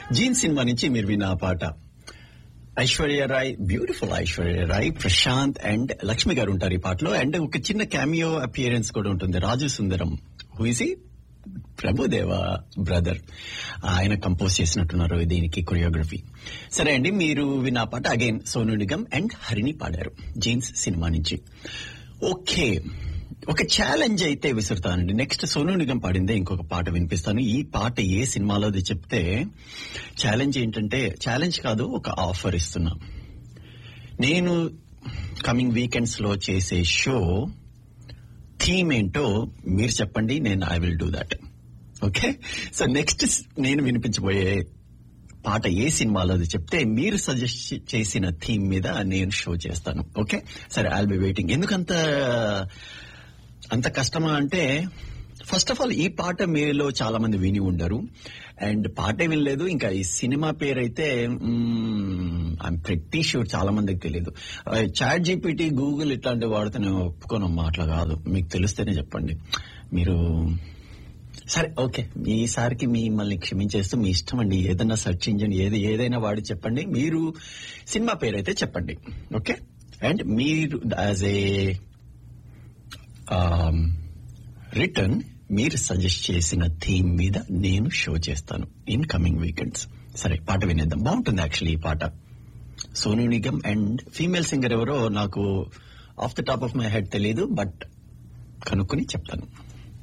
gene cinema నుంచి మీరు విన్న ఆ పాట ఐశ్వర్య రాయ్ బ్యూటిఫుల్ ఐశ్వర్య రాయ్ ప్రశాంత్ అండ్ లక్ష్మి గారు ఉంటారు ఈ పాటలో అండ్ ఒక చిన్న క్యామియో అపియరెన్స్ కూడా ఉంటుంది రాజు సుందరం హూఇసి ప్రభుదేవ బ్రదర్ ఆయన కంపోజ్ చేసినట్టున్నారు దీనికి కొరియోగ్రఫీ సరే అండి మీరు విన్న పాట అగైన్ సోను నిగమ్ అండ్ హరిని పాడారు జీన్స్ సినిమా నుంచి ఓకే ఒక ఛాలెంజ్ అయితే విసురుతానండి నెక్స్ట్ సోను నిగమ్ పాడిందే ఇంకొక పాట వినిపిస్తాను ఈ పాట ఏ సినిమాలోది చెప్తే ఛాలెంజ్ ఏంటంటే ఛాలెంజ్ కాదు ఒక ఆఫర్ ఇస్తున్నా నేను కమింగ్ వీకెండ్స్ లో చేసే షో థీమ్ ఏంటో మీరు చెప్పండి నేను I will do that okay so next నేను వినిపించబోయే పాట ఏ సినిమాలో అది చెప్తే మీరు సజెస్ట్ చేసిన థీమ్ మీద నేను షో చేస్తాను ఓకే సరే ఐల్ బి వెయిటింగ్ ఎందుకంత అంత కష్టమా అంటే ఫస్ట్ ఆఫ్ ఆల్ ఈ పాట మీలో చాలా మంది విని ఉండరు అండ్ పాటే వినలేదు ఇంకా ఈ సినిమా పేరు అయితే ఐఎమ్ ప్రెట్టి షూర్ చాలా మందికి తెలియదు చాట్ జీపీటీ గూగుల్ ఇట్లాంటివి వాడితే నేను ఒప్పుకోనమ్మా అట్లా కాదు మీకు తెలిస్తేనే చెప్పండి మీరు సరే ఓకే ఈసారికి మిమ్మల్ని క్షమించేస్తూ మీ ఇష్టం అండి ఏదైనా సెర్చ్ ఇంజిన్ ఏది ఏదైనా వాడి చెప్పండి మీరు సినిమా పేరు అయితే చెప్పండి ఓకే అండ్ మీరు యాజ్ ఏ రిటర్న్ మీరు సజెస్ట్ చేసిన థీమ్ మీద నేను షో చేస్తాను ఇన్ కమింగ్ వీకెండ్స్ సరే పాట వినేద్దాం బాగుంటుంది యాక్చువల్లీ ఈ పాట Sonu Nigam and female singer ఎవరో నాకు off the top of my head తెలియదు బట్ కనుక్కుని చెప్తాను